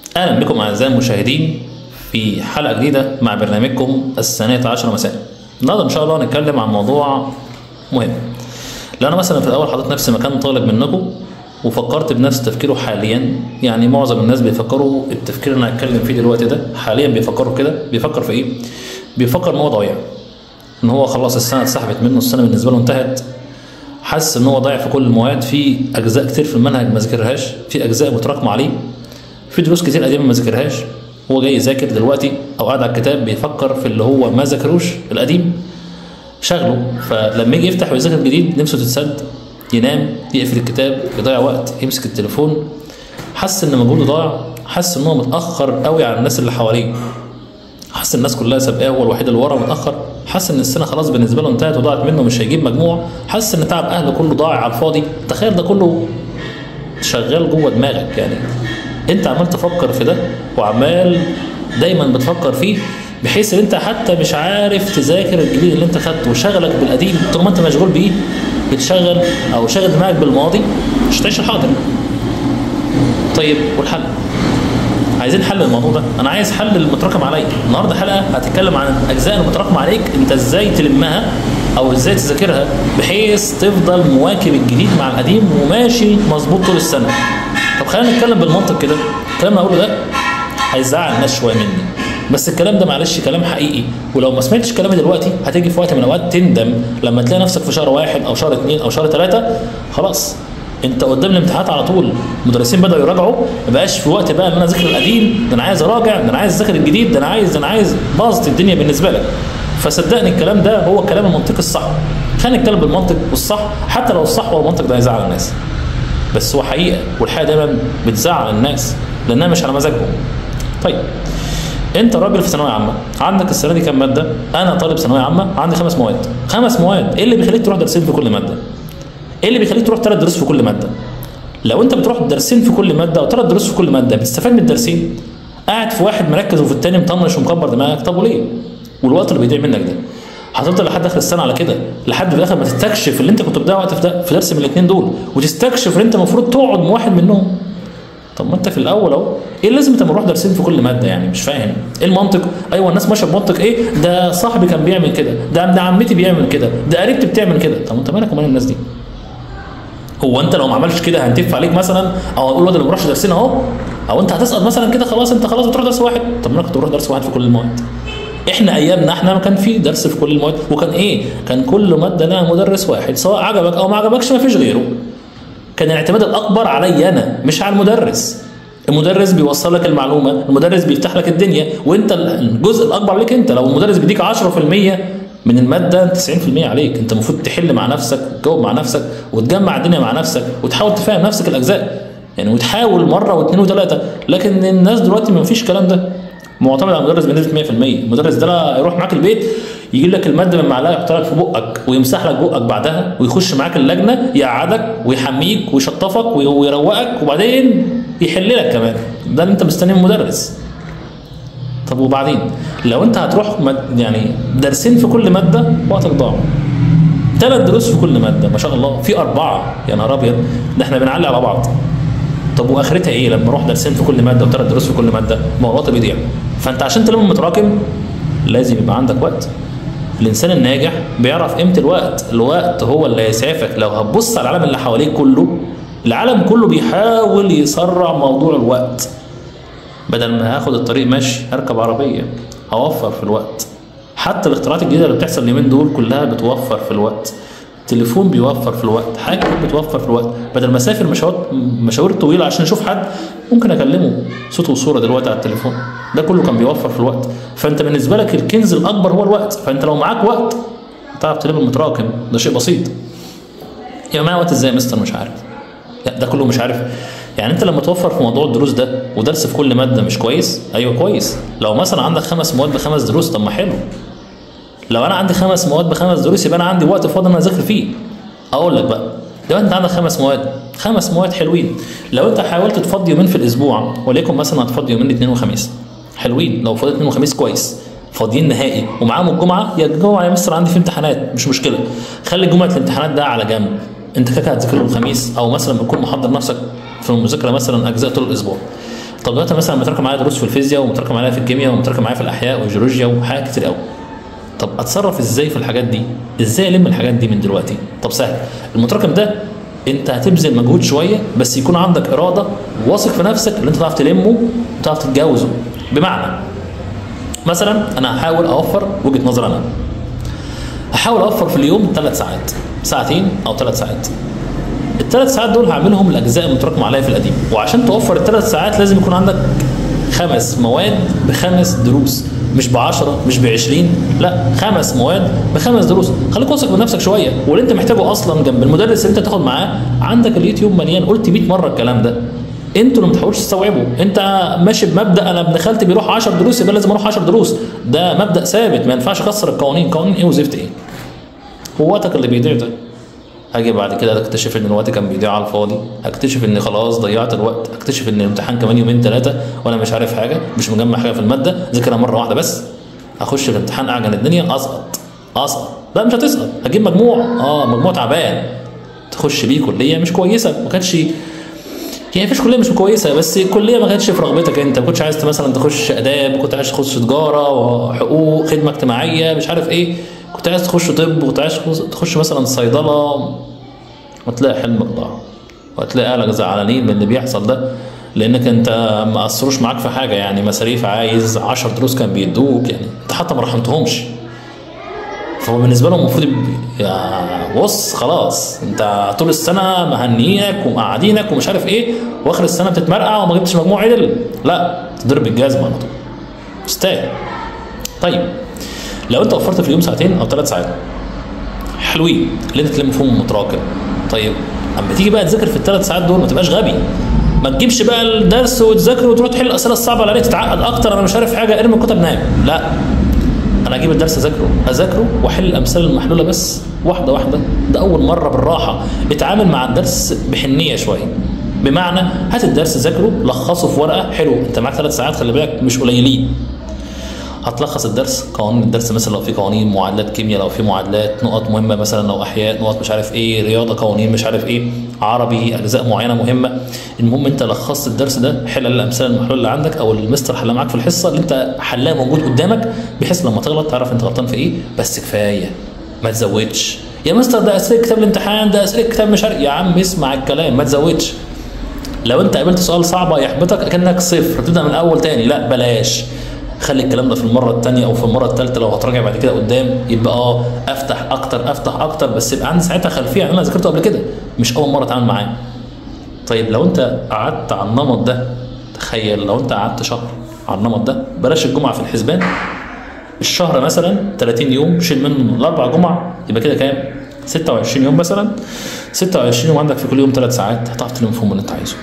اهلا بكم اعزائي المشاهدين في حلقه جديده مع برنامجكم الثانيه عشر مساء النهارده ان شاء الله هنتكلم عن موضوع مهم لو انا مثلا في الاول حطيت نفسي مكان طالب منكم وفكرت بنفس تفكيره حاليا يعني معظم الناس بيفكروا التفكير اللي انا هتكلم فيه دلوقتي ده حاليا بيفكروا كده بيفكر في ايه بيفكر ان هو ضايع ان هو خلاص السنه اتسحبت منه السنه بالنسبه له انتهت حاسس ان هو ضايع في كل المواد في اجزاء كتير في المنهج ما ذاكرهاش في اجزاء متراكمه عليه في دروس كتير قديمه ما ذاكرهاش هو جاي يذاكر دلوقتي او قاعد على الكتاب بيفكر في اللي هو ما ذاكروش القديم شغله فلما يجي يفتح ويذاكر جديد نفسه تتسد ينام يقفل الكتاب يضيع وقت يمسك التليفون حس ان مجهوده ضاع حس ان هو متاخر قوي على الناس اللي حواليه حس الناس كلها سابقاه هو الوحيد اللي ورا متاخر حس ان السنه خلاص بالنسبه له انتهت وضاعت منه مش هيجيب مجموع حس ان تعب اهله كله ضايع على الفاضي تخيل ده كله شغال جوه دماغك يعني انت عمال تفكر في ده وعمال دايما بتفكر فيه بحيث ان انت حتى مش عارف تذاكر الجديد اللي انت خدته وشغلك بالقديم طول ما انت مشغول بيه بتشغل او شاغل دماغك بالماضي مش هتعيش الحاضر طيب والحل عايزين حل الموضوع ده انا عايز حل المتراكم عليا النهارده حلقه هتتكلم عن الاجزاء المتراكمه عليك انت ازاي تلمها او ازاي تذاكرها بحيث تفضل مواكب الجديد مع القديم وماشي مظبوط طول السنه طب خلينا نتكلم بالمنطق كده الكلام اللي هقوله ده هيزعل الناس شويه مني بس الكلام ده معلش كلام حقيقي ولو ما سمعتش كلامي دلوقتي هتيجي في وقت من الاوقات تندم لما تلاقي نفسك في شهر واحد او شهر اثنين او شهر ثلاثه خلاص انت قدام الامتحانات على طول المدرسين بداوا يراجعوا ما بقاش في وقت بقى ان انا اذاكر القديم ده انا عايز اراجع ده انا عايز اذاكر الجديد ده انا عايز ده انا عايز باظت الدنيا بالنسبه لك فصدقني الكلام ده هو الكلام المنطقي الصح خلينا نتكلم بالمنطق والصح حتى لو الصح والمنطق ده هيزعل الناس بس هو حقيقه والحقيقه دايما بتزعل الناس لانها مش على مزاجهم طيب انت راجل في ثانويه عامه عندك السنه دي كام ماده انا طالب ثانويه عامه عندي خمس مواد خمس مواد ايه اللي بيخليك تروح درسين في كل ماده ايه اللي بيخليك تروح ثلاث دروس في كل ماده لو انت بتروح درسين في كل ماده او ثلاث دروس في كل ماده بتستفاد من الدرسين قاعد في واحد مركز وفي الثاني مطنش ومكبر دماغك طب وليه والوقت اللي بيضيع منك ده هتفضل لحد اخر السنه على كده لحد في الاخر ما تستكشف اللي انت كنت بتضيع وقت في, في درس من الاثنين دول وتستكشف ان انت المفروض تقعد مع واحد منهم طب ما انت في الاول اهو ايه لازم انت نروح درسين في كل ماده يعني مش فاهم ايه المنطق ايوه الناس ماشيه بمنطق ايه ده صاحبي كان بيعمل كده ده ابن عمتي بيعمل كده ده قريبتي بتعمل كده طب انت مالك ومال الناس دي هو انت لو ما عملش كده هنتف عليك مثلا او اقول الواد اللي ما بيروحش درسين اهو او انت هتسقط مثلا كده خلاص انت خلاص بتروح درس واحد طب ما انا كنت بروح درس واحد في كل المواد احنا ايامنا احنا ما كان في درس في كل المواد وكان ايه كان كل ماده لها مدرس واحد سواء عجبك او ما عجبكش ما فيش غيره كان الاعتماد الاكبر عليا انا مش على المدرس المدرس بيوصل لك المعلومه المدرس بيفتح لك الدنيا وانت الجزء الاكبر عليك انت لو المدرس بيديك 10% من الماده 90% عليك انت المفروض تحل مع نفسك وتجاوب مع نفسك وتجمع الدنيا مع نفسك وتحاول تفهم نفسك الاجزاء يعني وتحاول مره واثنين وثلاثه لكن الناس دلوقتي ما فيش الكلام ده معتمد على المدرس بنسبه 100% المدرس ده يروح معاك البيت يجيب لك الماده من معلقه يحطها لك في بقك ويمسح لك بقك بعدها ويخش معاك اللجنه يقعدك ويحميك ويشطفك ويروقك وبعدين يحل لك كمان ده اللي انت مستنيه من المدرس طب وبعدين لو انت هتروح يعني درسين في كل ماده وقتك ضاع ثلاث دروس في كل ماده ما شاء الله في اربعه يا نهار ابيض ده احنا بنعلي على بعض طب واخرتها ايه لما اروح درسين في كل ماده وثلاث دروس في كل ماده ما هو الوقت بيضيع فانت عشان تلم متراكم لازم يبقى عندك وقت الانسان الناجح بيعرف قيمه الوقت الوقت هو اللي هيسعفك لو هتبص على العالم اللي حواليك كله العالم كله بيحاول يسرع موضوع الوقت بدل ما هاخد الطريق ماشي اركب عربيه اوفر في الوقت حتى الاختراعات الجديده اللي بتحصل اليومين دول كلها بتوفر في الوقت تليفون بيوفر في الوقت حاجه بتوفر في الوقت بدل ما اسافر مشاوير مشاوير طويله عشان اشوف حد ممكن اكلمه صوت وصوره دلوقتي على التليفون ده كله كان بيوفر في الوقت فانت بالنسبه لك الكنز الاكبر هو الوقت فانت لو معاك وقت تعرف تلم المتراكم ده شيء بسيط يعني معايا وقت ازاي يا مستر مش عارف لا ده كله مش عارف يعني انت لما توفر في موضوع الدروس ده ودرس في كل ماده مش كويس ايوه كويس لو مثلا عندك خمس مواد بخمس دروس طب ما حلو لو انا عندي خمس مواد بخمس دروس يبقى انا عندي وقت فاضي ان انا اذاكر فيه اقول لك بقى لو انت عندك خمس مواد خمس مواد حلوين لو انت حاولت تفضي يومين في الاسبوع وليكن مثلا هتفضي يومين اثنين وخميس حلوين لو فضيت اثنين وخميس كويس فاضيين نهائي ومعاهم الجمعه يا الجمعه يا مستر عندي في امتحانات مش مشكله خلي جمعه الامتحانات ده على جنب انت كده هتذاكر له الخميس او مثلا بتكون محضر نفسك في المذاكره مثلا اجزاء طول الاسبوع طب دلوقتي مثلا متراكم معايا دروس في الفيزياء ومتراكم معايا في الكيمياء ومتراكم معايا في الاحياء والجيولوجيا وحاجات كتير قوي طب اتصرف ازاي في الحاجات دي ازاي الم الحاجات دي من دلوقتي طب سهل المتراكم ده انت هتبذل مجهود شويه بس يكون عندك اراده واثق في نفسك ان انت تعرف تلمه وتعرف تتجاوزه بمعنى مثلا انا هحاول اوفر وجهه نظر انا هحاول اوفر في اليوم ثلاث ساعات ساعتين او ثلاث ساعات الثلاث ساعات دول هعملهم الاجزاء المتراكمه عليا في القديم وعشان توفر الثلاث ساعات لازم يكون عندك خمس مواد بخمس دروس مش ب 10 مش ب 20 لا خمس مواد بخمس دروس خليك واثق من نفسك شويه واللي انت محتاجه اصلا جنب المدرس اللي انت تاخد معاه عندك اليوتيوب مليان قلت 100 مره الكلام ده انتوا اللي ما بتحاولوش تستوعبوا انت ماشي بمبدا انا ابن خالتي بيروح 10 دروس يبقى لازم اروح 10 دروس ده مبدا ثابت ما ينفعش اكسر القوانين قوانين ايه وزفت ايه هو وقتك اللي بيضيع ده هاجي بعد كده اكتشف ان الوقت كان بيضيع على الفاضي اكتشف ان خلاص ضيعت الوقت اكتشف ان الامتحان كمان يومين ثلاثه وانا مش عارف حاجه مش مجمع حاجه في الماده ذاكرها مره واحده بس اخش الامتحان اعجن الدنيا اسقط اسقط لا مش هتسقط هجيب مجموع اه مجموع تعبان تخش بيه كليه مش كويسه ما كانتش يعني مفيش كليه مش كويسه بس الكليه ما كانتش في رغبتك انت ما كنتش عايز مثلا تخش اداب كنت عايز تخش تجاره وحقوق خدمه اجتماعيه مش عارف ايه كنت عايز تخش طب كنت عايز تخش مثلا صيدله وتلاقي حلمك ضاع وهتلاقي اهلك زعلانين من اللي بيحصل ده لانك انت ما اثروش معاك في حاجه يعني مصاريف عايز 10 دروس كان بيدوك يعني انت حتى ما رحمتهمش فهو بالنسبه لهم المفروض يا بص خلاص انت طول السنه مهنيينك ومقعدينك ومش عارف ايه واخر السنه بتتمرقع وما جبتش مجموع عدل لا تضرب الجزمه على طول تستاهل طيب لو انت وفرت في اليوم ساعتين او ثلاث ساعات حلوين اللي انت تلم فيهم متراكم طيب اما تيجي بقى تذاكر في الثلاث ساعات دول ما تبقاش غبي ما تجيبش بقى الدرس وتذاكر وتروح تحل الاسئله الصعبه اللي عليك تتعقد اكتر انا مش عارف حاجه ارمي الكتب نام لا انا اجيب الدرس اذاكره اذاكره واحل الامثله المحلوله بس واحده واحده ده اول مره بالراحه اتعامل مع الدرس بحنيه شويه بمعنى هات الدرس ذاكره لخصه في ورقه حلو انت معاك ثلاث ساعات خلي بالك مش قليلين هتلخص الدرس قوانين الدرس مثلا لو في قوانين معادلات كيمياء لو في معادلات نقط مهمه مثلا لو احياء نقط مش عارف ايه رياضه قوانين مش عارف ايه عربي اجزاء معينه مهمه المهم انت لخصت الدرس ده حل الامثله المحلوله اللي عندك او المستر حلها معاك في الحصه اللي انت حلها موجود قدامك بحيث لما تغلط تعرف انت غلطان في ايه بس كفايه ما تزودش يا مستر ده اسئله كتاب الامتحان ده اسئله كتاب مش عارف يا عم اسمع الكلام ما تزودش لو انت قابلت سؤال صعب يحبطك اكنك صفر تبدا من الاول تاني لا بلاش خلي الكلام ده في المره الثانيه او في المره الثالثه لو هتراجع بعد كده قدام يبقى اه افتح اكتر افتح اكتر بس يبقى عندي ساعتها خلفيه عن انا ذاكرته قبل كده مش اول مره اتعامل معاه طيب لو انت قعدت على النمط ده تخيل لو انت قعدت شهر على النمط ده بلاش الجمعه في الحسبان الشهر مثلا 30 يوم شيل منه الاربع جمعه يبقى كده كام 26 يوم مثلا 26 يوم عندك في كل يوم ثلاث ساعات هتعرف تلم فيهم اللي انت عايزه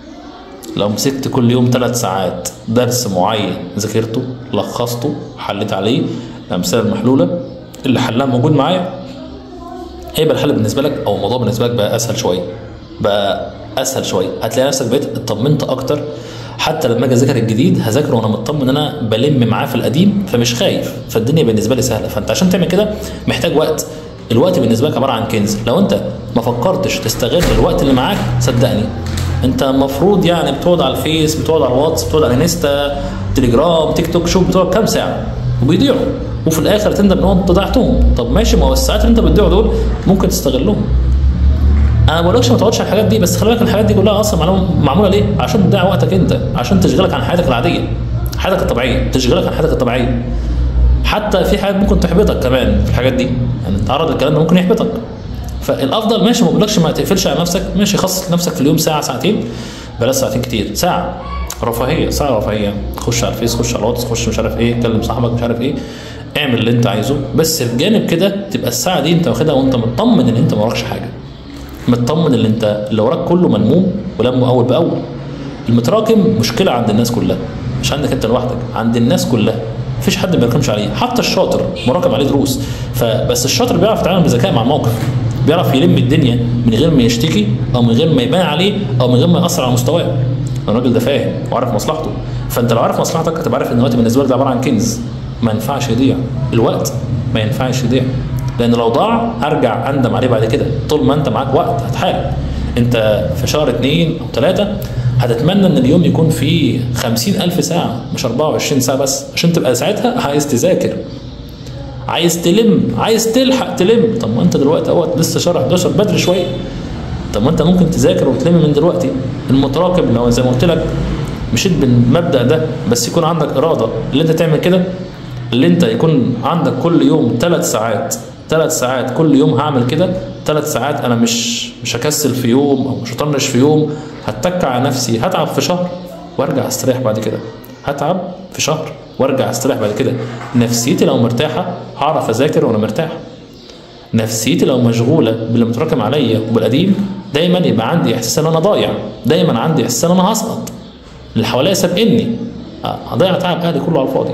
لو مسكت كل يوم ثلاث ساعات درس معين ذاكرته لخصته حليت عليه الامثله المحلوله اللي حلها موجود معايا هيبقى الحل بالنسبه لك او الموضوع بالنسبه لك بقى اسهل شويه بقى اسهل شويه هتلاقي نفسك بقيت اطمنت اكتر حتى لما اجي اذاكر الجديد هذاكره وانا مطمن ان انا بلم معاه في القديم فمش خايف فالدنيا بالنسبه لي سهله فانت عشان تعمل كده محتاج وقت الوقت بالنسبه لك عباره عن كنز لو انت ما فكرتش تستغل الوقت اللي معاك صدقني انت المفروض يعني بتقعد على الفيس بتقعد على الواتس بتقعد على انستا تليجرام تيك توك شوف بتقعد كام ساعه وبيضيعوا وفي الاخر تندم ان انت ضيعتهم طب ماشي ما هو الساعات اللي انت بتضيعوا دول ممكن تستغلهم انا ما بقولكش ما تقعدش على الحاجات دي بس خلي بالك الحاجات دي كلها اصلا معموله ليه؟ عشان تضيع وقتك انت عشان تشغلك عن حياتك العاديه حياتك الطبيعيه تشغلك عن حياتك الطبيعيه حتى في حاجات ممكن تحبطك كمان في الحاجات دي يعني تعرض للكلام ده ممكن يحبطك فالافضل ماشي ما بقولكش ما تقفلش على نفسك ماشي خصص لنفسك في اليوم ساعه ساعتين بلاش ساعتين كتير ساعه رفاهيه ساعه رفاهيه خش على الفيس خش على الواتس خش مش عارف ايه كلم صاحبك مش عارف ايه اعمل اللي انت عايزه بس بجانب كده تبقى الساعه دي انت واخدها وانت مطمن ان انت ما وراكش حاجه مطمن ان انت اللي وراك كله ملموم ولمه اول باول المتراكم مشكله عند الناس كلها مش عندك انت لوحدك عند الناس كلها مفيش حد ما بيراكمش عليه حتى الشاطر مراكم عليه دروس فبس الشاطر بيعرف يتعامل بذكاء مع الموقف بيعرف يلم الدنيا من غير ما يشتكي او من غير ما يبان عليه او من غير ما ياثر على مستواه الراجل ده فاهم وعارف مصلحته فانت لو عارف مصلحتك هتبقى عارف ان الوقت بالنسبه لك ده عباره عن كنز ما ينفعش يضيع الوقت ما ينفعش يضيع لان لو ضاع هرجع اندم عليه بعد كده طول ما انت معاك وقت هتحارب انت في شهر اثنين او ثلاثه هتتمنى ان اليوم يكون فيه خمسين ألف ساعة مش 24 ساعة بس عشان تبقى ساعتها عايز تذاكر عايز تلم عايز تلحق تلم طب ما انت دلوقتي اهوت لسه شهر 11 بدري شويه طب ما انت ممكن تذاكر وتلم من دلوقتي المتراكم لو زي ما قلت لك مشيت بالمبدا ده بس يكون عندك اراده اللي انت تعمل كده اللي انت يكون عندك كل يوم ثلاث ساعات ثلاث ساعات كل يوم هعمل كده ثلاث ساعات انا مش مش هكسل في يوم او مش هطنش في يوم هتك على نفسي هتعب في شهر وارجع استريح بعد كده هتعب في شهر وارجع استريح بعد كده نفسيتي لو مرتاحه هعرف اذاكر وانا مرتاح نفسيتي لو مشغوله باللي متراكم عليا وبالقديم دايما يبقى عندي احساس ان انا ضايع دايما عندي احساس ان انا هسقط اللي حواليا سابقني آه، هضيع تعب اهلي كله على الفاضي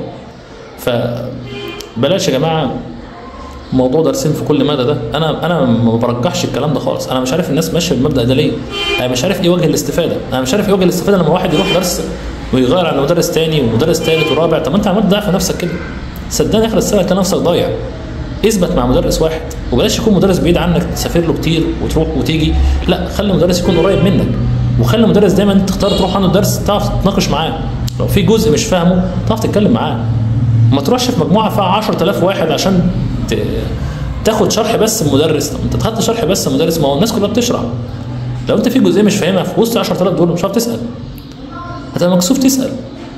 فبلاش يا جماعه موضوع درسين في كل ماده ده انا انا ما برجحش الكلام ده خالص انا مش عارف الناس ماشيه بالمبدا ده ليه انا مش عارف ايه وجه الاستفاده انا مش عارف ايه وجه الاستفاده لما واحد يروح درس ويغير على مدرس تاني ومدرس تالت ورابع طب ما انت عملت ضعف في نفسك كده صدقني اخر السنه تلاقي نفسك ضايع اثبت مع مدرس واحد وبلاش يكون مدرس بعيد عنك تسافر له كتير وتروح وتيجي لا خلي مدرس يكون قريب منك وخلي مدرس دايما تختار تروح عنده درس تعرف تتناقش معاه لو في جزء مش فاهمه تعرف تتكلم معاه ما تروحش في مجموعه فيها 10000 واحد عشان ت... تاخد شرح بس المدرس طب انت خدت شرح بس المدرس ما هو الناس كلها بتشرح لو انت في جزئيه مش فاهمها في وسط 10000 دول مش هتعرف تسال هتبقى مكسوف تسال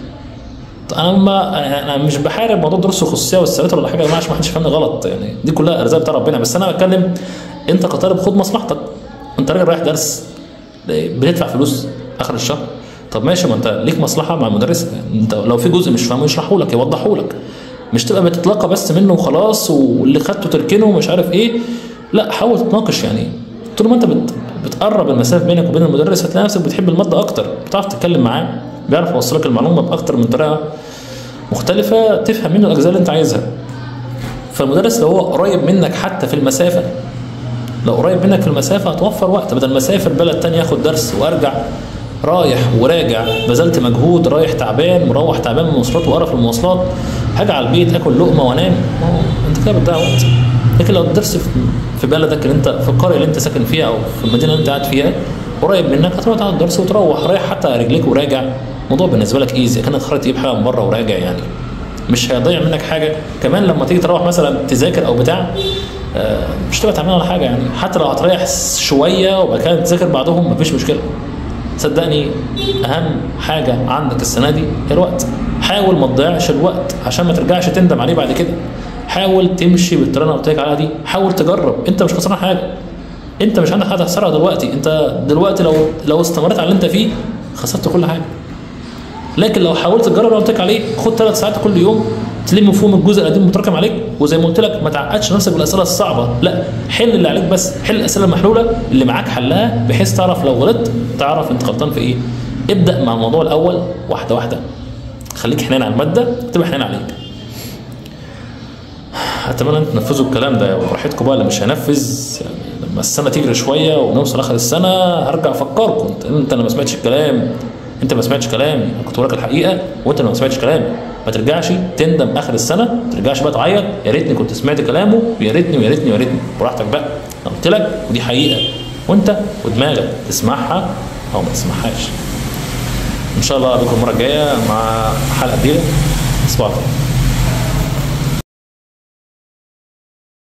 انا ما انا مش بحارب موضوع دروس الخصوصيه والثبات ولا حاجه يا جماعه عشان ما حدش يفهمني غلط يعني دي كلها ارزاق بتاع ربنا بس انا بتكلم انت كطالب خد مصلحتك انت راجل رايح درس بتدفع فلوس اخر الشهر طب ماشي ما انت ليك مصلحه مع المدرس يعني انت لو في جزء مش فاهمه يشرحه لك يوضحه لك مش تبقى بتتلقى بس منه وخلاص واللي خدته تركنه ومش عارف ايه لا حاول تتناقش يعني طول ما انت بت بتقرب المسافه بينك وبين المدرس هتلاقي نفسك بتحب الماده اكتر بتعرف تتكلم معاه بيعرف يوصل لك المعلومه باكتر من طريقه مختلفه تفهم منه الاجزاء اللي انت عايزها فالمدرس لو هو قريب منك حتى في المسافه لو قريب منك في المسافه هتوفر وقت بدل ما اسافر بلد تاني اخد درس وارجع رايح وراجع بذلت مجهود رايح تعبان مروح تعبان من المواصلات وقرف المواصلات هاجي على البيت اكل لقمه وانام ما هو انت كده بتضيع وقت لكن لو الدرس في- في بلدك اللي انت في القريه اللي انت ساكن فيها او في المدينه اللي انت قاعد فيها قريب منك هتروح تاخد الدرس وتروح رايح حتى على رجليك وراجع الموضوع بالنسبه لك ايزي كانك خرجت تجيب حاجه من بره وراجع يعني مش هيضيع منك حاجه كمان لما تيجي تروح مثلا تذاكر او بتاع آه، مش تبقى تعمل ولا حاجه يعني حتى لو هتريح شويه وبعد كده تذاكر بعدهم مفيش مشكله صدقني اهم حاجه عندك السنه دي هي الوقت حاول ما تضيعش الوقت عشان ما ترجعش تندم عليه بعد كده حاول تمشي بالطريقه اللي أنا قلت لك عليها دي حاول تجرب انت مش خسران حاجه انت مش عندك حاجه تخسرها دلوقتي انت دلوقتي لو لو استمريت على اللي انت فيه خسرت كل حاجه لكن لو حاولت تجرب اللي قلت لك عليه خد ثلاث ساعات كل يوم تلم مفهوم الجزء القديم متراكم عليك وزي ما قلت لك ما تعقدش نفسك بالاسئله الصعبه لا حل اللي عليك بس حل الاسئله المحلوله اللي معاك حلها بحيث تعرف لو غلطت تعرف انت غلطان في ايه ابدا مع الموضوع الاول واحده واحده خليك حنين على الماده تبقى حنين عليك اتمنى ان تنفذوا الكلام ده وراحتكم بقى اللي مش هينفذ يعني لما السنه تجري شويه ونوصل اخر السنه هرجع افكركم انت انت اللي ما سمعتش الكلام انت ما سمعتش كلامي انا كنت بقول لك الحقيقه وانت اللي ما سمعتش كلامي ما ترجعش تندم اخر السنه ما ترجعش بقى تعيط يا ريتني كنت سمعت كلامه ويا ريتني ويا ريتني ويا ريتني براحتك بقى انا قلت لك ودي حقيقه وانت ودماغك تسمعها او ما تسمعهاش ان شاء الله بكم المره الجايه مع حلقه جديده تصبحوا على خير